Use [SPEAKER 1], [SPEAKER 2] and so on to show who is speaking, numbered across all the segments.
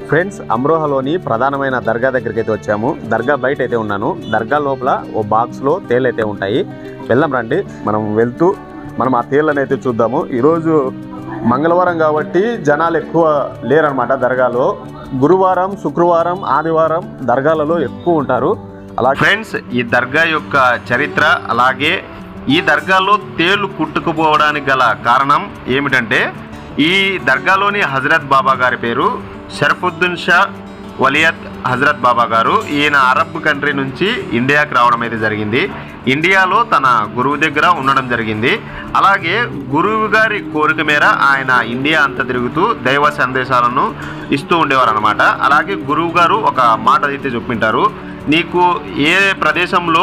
[SPEAKER 1] Friends అమ్రోహాలోని ప్రధానమైన దర్గా దగ్గరికి అయితే వచ్చాము దర్గా బయట అయితే ఉన్నాను దర్గా లోపల ఓ బాక్స్లో తేలు అయితే ఉంటాయి వెళ్దాం రండి మనం వెళ్తూ మనం ఆ తేళ్ళని అయితే చూద్దాము ఈరోజు మంగళవారం కాబట్టి జనాలు ఎక్కువ లేరనమాట దర్గాలో గురువారం శుక్రవారం ఆదివారం దర్గాలలో ఎక్కువ ఉంటారు అలా ఫ్రెండ్స్ ఈ దర్గా యొక్క చరిత్ర అలాగే ఈ దర్గాలో తేళ్లు కుట్టుకుపోవడానికి గల కారణం ఏమిటంటే ఈ దర్గాలోని హజరత్ బాబా గారి పేరు షరఫుద్దీన్ షా వలియత్ హజరత్ బాబా గారు ఈయన అరబ్ కంట్రీ నుంచి ఇండియాకి రావడం అయితే జరిగింది ఇండియాలో తన గురువు దగ్గర ఉండడం జరిగింది అలాగే గురువు గారి కోరిక మేర ఆయన ఇండియా అంతా తిరుగుతూ దైవ సందేశాలను ఇస్తూ ఉండేవారు అనమాట అలాగే గురువు గారు ఒక మాట అయితే చెప్పింటారు నీకు ఏ ప్రదేశంలో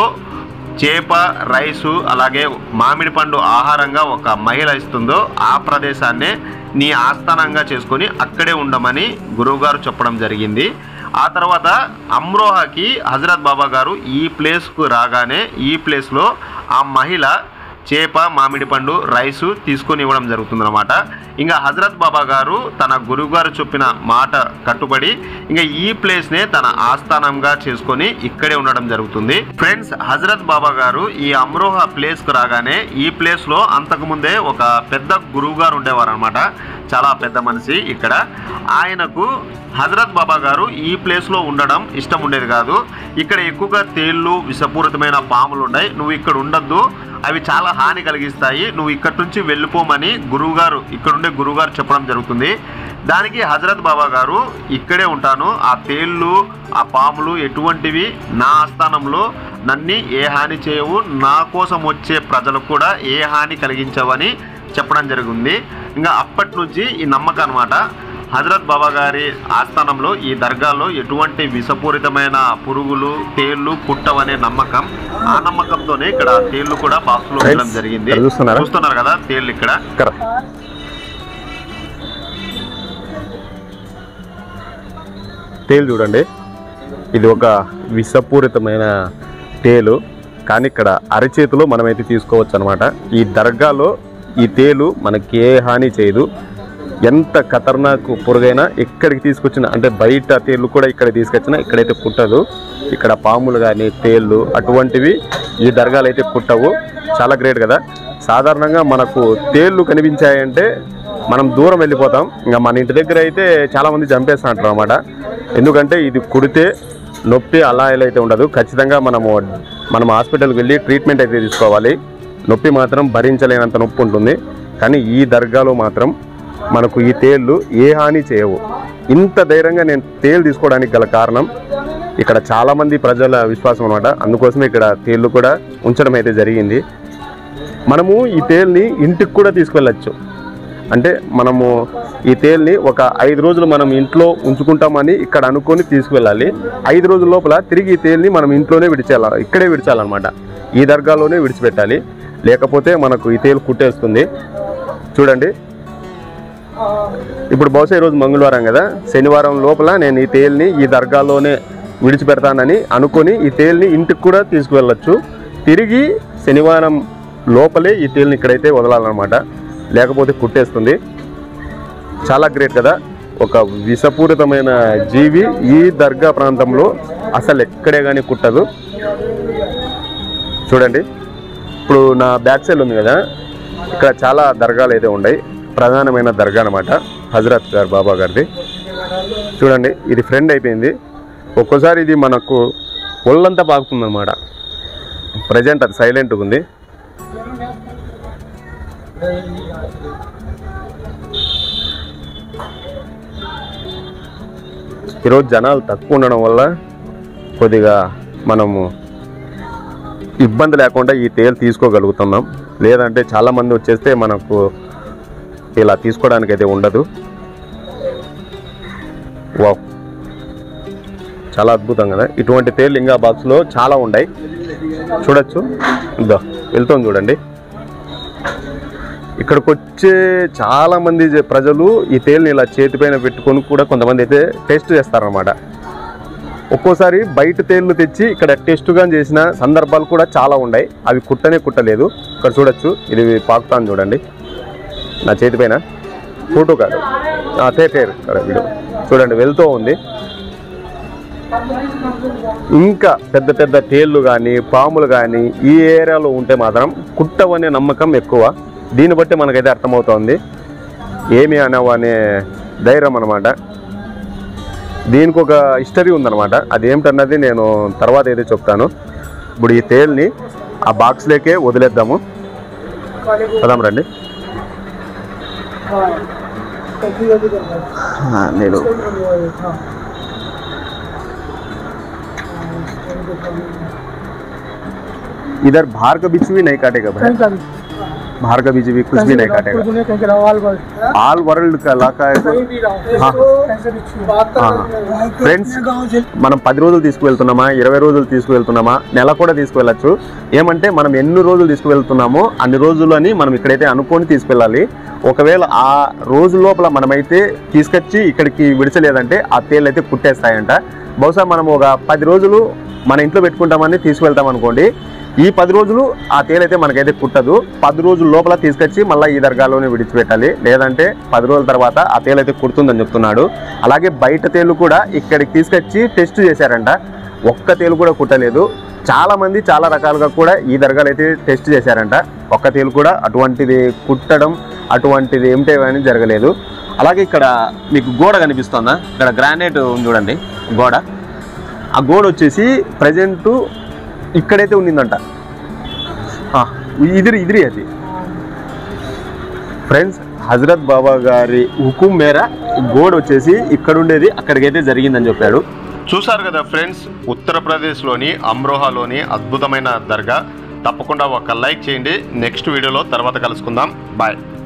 [SPEAKER 1] చేప రైసు అలాగే మామిడి పండు ఆహారంగా ఒక మహిళ ఇస్తుందో ఆ ప్రదేశాన్నే నీ ఆస్థానంగా చేసుకొని అక్కడే ఉండమని గురువుగారు చెప్పడం జరిగింది ఆ తర్వాత అమ్రోహాకి హజరత్ బాబా గారు ఈ ప్లేస్కు రాగానే ఈ ప్లేస్లో ఆ మహిళ చేప మామిడి పండు రైసు తీసుకొని ఇవ్వడం జరుగుతుందన్నమాట ఇంకా హజరత్ బాబా గారు తన గురువు గారు చెప్పిన మాట కట్టుబడి ఇంకా ఈ ప్లేస్ నే తన ఆస్థానంగా చేసుకొని ఇక్కడే ఉండడం జరుగుతుంది ఫ్రెండ్స్ హజరత్ బాబా గారు ఈ అమ్రోహా ప్లేస్ కు రాగానే ఈ ప్లేస్ లో అంతకుముందే ఒక పెద్ద గురువు గారు ఉండేవారు అనమాట చాలా పెద్ద మనిషి ఇక్కడ ఆయనకు హజరత్ బాబా గారు ఈ ప్లేస్ లో ఉండడం ఇష్టం ఉండేది కాదు ఇక్కడ ఎక్కువగా తేళ్లు విషపూరితమైన పాములు ఉన్నాయి నువ్వు ఇక్కడ ఉండొద్దు అవి చాలా హాని కలిగిస్తాయి నువ్వు ఇక్కడి నుంచి వెళ్ళిపోమని గురువుగారు ఇక్కడుండే గురువుగారు చెప్పడం జరుగుతుంది దానికి హజరత్ బాబా గారు ఇక్కడే ఉంటాను ఆ తేళ్ళు ఆ పాములు ఎటువంటివి నా ఆస్థానంలో నన్ని ఏ హాని చేయవు నా కోసం వచ్చే ప్రజలకు కూడా ఏ హాని కలిగించవని చెప్పడం జరిగింది ఇంకా అప్పటి నుంచి ఈ నమ్మకం అనమాట హజరత్ బాబా గారి ఆస్థానంలో ఈ దర్గాలో ఎటువంటి విషపూరితమైన పురుగులు తేళ్లు పుట్టవనే నమ్మకం ఆ నమ్మకంతోనే ఇక్కడ తేళ్లు కూడా బాక్స్ లో ఉండడం
[SPEAKER 2] Friends,
[SPEAKER 1] జరిగింది
[SPEAKER 2] ఇక్కడ చూస్తున్నారా?
[SPEAKER 1] చూస్తున్నారు కదా తేళ్లు ఇక్కడ
[SPEAKER 2] ఇక్కడ తేలు చూడండి ఇది ఒక విషపూరితమైన తేలు కానీ ఇక్కడ అరచేతిలో మనమైతే తీసుకోవచ్చు అనమాట ఈ దర్గాలో ఈ తేలు మనకి ఏ హాని చేయదు ఎంత ఖతర్నాకు పురుగైనా ఎక్కడికి తీసుకొచ్చిన అంటే బయట తేళ్ళు కూడా ఇక్కడ తీసుకొచ్చినా ఇక్కడైతే కుట్టదు ఇక్కడ పాములు కానీ తేళ్ళు అటువంటివి ఈ దర్గాలు అయితే కుట్టవు చాలా గ్రేట్ కదా సాధారణంగా మనకు తేళ్ళు కనిపించాయంటే మనం దూరం వెళ్ళిపోతాం ఇంకా మన ఇంటి దగ్గర అయితే చాలా మంది చంపేస్తా అంటారు అనమాట ఎందుకంటే ఇది కుడితే నొప్పి అలా ఇలా అయితే ఉండదు ఖచ్చితంగా మనము మనం హాస్పిటల్కి వెళ్ళి ట్రీట్మెంట్ అయితే తీసుకోవాలి నొప్పి మాత్రం భరించలేనంత నొప్పి ఉంటుంది కానీ ఈ దర్గాలో మాత్రం మనకు ఈ తేళ్ళు ఏ హాని చేయవు ఇంత ధైర్యంగా నేను తేలు తీసుకోవడానికి గల కారణం ఇక్కడ చాలా మంది ప్రజల విశ్వాసం అనమాట అందుకోసమే ఇక్కడ తేళ్ళు కూడా ఉంచడం అయితే జరిగింది మనము ఈ తేల్ని ఇంటికి కూడా తీసుకెళ్ళచ్చు అంటే మనము ఈ తేల్ని ఒక ఐదు రోజులు మనం ఇంట్లో ఉంచుకుంటామని ఇక్కడ అనుకొని తీసుకువెళ్ళాలి ఐదు రోజుల లోపల తిరిగి ఈ తేల్ని మనం ఇంట్లోనే విడిచేయాలి ఇక్కడే విడిచాలన్నమాట ఈ దర్గాలోనే విడిచిపెట్టాలి లేకపోతే మనకు ఈ తేలు కుట్టేస్తుంది చూడండి ఇప్పుడు బహుశా ఈరోజు మంగళవారం కదా శనివారం లోపల నేను ఈ తేల్ని ఈ దర్గాలోనే విడిచిపెడతానని అనుకొని ఈ తేల్ని ఇంటికి కూడా తీసుకువెళ్ళచ్చు తిరిగి శనివారం లోపలే ఈ తేల్ని ఇక్కడైతే వదలాలన్నమాట లేకపోతే కుట్టేస్తుంది చాలా గ్రేట్ కదా ఒక విషపూరితమైన జీవి ఈ దర్గా ప్రాంతంలో అసలు ఎక్కడే కానీ కుట్టదు చూడండి ఇప్పుడు నా బ్యాక్ సైడ్ ఉంది కదా ఇక్కడ చాలా దర్గాలు అయితే ఉన్నాయి ప్రధానమైన దర్గా అనమాట హజరత్ గారు బాబా గారిది చూడండి ఇది ఫ్రెండ్ అయిపోయింది ఒక్కోసారి ఇది మనకు ఒళ్ళంతా పాకుతుంది అనమాట ప్రజెంట్ అది సైలెంట్గా ఉంది ఈరోజు జనాలు తక్కువ ఉండడం వల్ల కొద్దిగా మనము ఇబ్బంది లేకుండా ఈ తేలు తీసుకోగలుగుతున్నాం లేదంటే చాలామంది వచ్చేస్తే మనకు ఇలా తీసుకోవడానికి అయితే ఉండదు వావ్ చాలా అద్భుతం కదా ఇటువంటి తేలు ఇంకా బాక్స్లో చాలా ఉన్నాయి చూడొచ్చు ఇద్దా వెళ్తాం చూడండి ఇక్కడికి వచ్చే చాలా మంది జ- ప్రజలు ఈ తేలిని ఇలా చేతిపైన పెట్టుకొని కూడా కొంతమంది అయితే టేస్ట్ చేస్తారనమాట ఒక్కోసారి బయట తేళ్లు తెచ్చి ఇక్కడ టెస్ట్గా చేసిన సందర్భాలు కూడా చాలా ఉన్నాయి అవి కుట్టనే కుట్టలేదు ఇక్కడ చూడొచ్చు ఇది పాకుతాను చూడండి నా చేతిపైన ఫోటో కాదు ఆ, తే తేరు ఇక్కడ వీడు చూడండి వెళ్తూ ఉంది ఇంకా పెద్ద పెద్ద తేళ్ళు కానీ పాములు కానీ ఈ ఏరియాలో ఉంటే మాత్రం కుట్టవనే నమ్మకం ఎక్కువ దీన్ని బట్టి మనకైతే అర్థమవుతోంది ఏమి అనవు అనే ధైర్యం అనమాట దీనికి ఒక హిస్టరీ ఉందన్నమాట అది ఏమిటన్నది నేను తర్వాత అయితే చెప్తాను ఇప్పుడు ఈ తేల్ని ఆ బాక్స్లోకే వదిలేద్దాము పదాం రండి ఆ, నేను इधर बाहर का बीच भी नहीं काटेगा भाई
[SPEAKER 3] कहीं का भी
[SPEAKER 2] बाहर का बीच भी कुछ भी नहीं काटेगा
[SPEAKER 3] दुनिया कहीं का ऑल वर्ल्ड
[SPEAKER 2] ऑल वर्ल्ड का इलाका है
[SPEAKER 3] कहीं भी रहो
[SPEAKER 2] हाँ।
[SPEAKER 3] कैसे भी छुओ
[SPEAKER 2] ఫ్రెండ్స్
[SPEAKER 3] गाँव से
[SPEAKER 2] మనం పది రోజులు తీసుకువెళ్తున్నామా ఇరవై రోజులు తీసుకువెళ్తున్నామా నెల కూడా తీసుకువెళ్ళచ్చు ఏమంటే మనం ఎన్ని రోజులు తీసుకువెళ్తున్నామో అన్ని రోజులని మనం ఇక్కడైతే అనుకొని తీసుకెళ్ళాలి ఒకవేళ ఆ రోజు లోపల మనమైతే తీసుకొచ్చి ఇక్కడికి విడిచలేదంటే ఆ తేళ్ళు అయితే కుట్టేస్తాయంట బహుశా మనం ఒక పది రోజులు మన ఇంట్లో పెట్టుకుంటామని తీసుకువెళ్తాం అనుకోండి ఈ పది రోజులు ఆ తేలైతే మనకైతే కుట్టదు పది రోజుల లోపల తీసుకొచ్చి మళ్ళీ ఈ దర్గాలోనే విడిచిపెట్టాలి లేదంటే పది రోజుల తర్వాత ఆ తేలైతే కుడుతుందని చెప్తున్నాడు అలాగే బయట తేలు కూడా ఇక్కడికి తీసుకొచ్చి టెస్ట్ చేశారంట ఒక్క తేలు కూడా కుట్టలేదు చాలా మంది చాలా రకాలుగా కూడా ఈ దర్గాలు అయితే టెస్ట్ చేశారంట ఒక్క తేలు కూడా అటువంటిది కుట్టడం అటువంటిది ఏమిటే అని జరగలేదు అలాగే ఇక్కడ మీకు గోడ కనిపిస్తుందా ఇక్కడ గ్రానైట్ ఉంది చూడండి గోడ ఆ గోడ వచ్చేసి ప్రజెంట్ ఇక్కడైతే ఉండిందంట ఆ, ఇదిరి ఇదిరి అది ఫ్రెండ్స్ హజరత్ బాబా గారి హుకుం మేర ఈ గోడ వచ్చేసి ఇక్కడ ఉండేది అక్కడికైతే జరిగిందని చెప్పాడు చూసారు కదా ఫ్రెండ్స్ ఉత్తరప్రదేశ్లోని అమ్రోహాలోని అద్భుతమైన దర్గా తప్పకుండా ఒక లైక్ చేయండి నెక్స్ట్ వీడియోలో తర్వాత కలుసుకుందాం బాయ్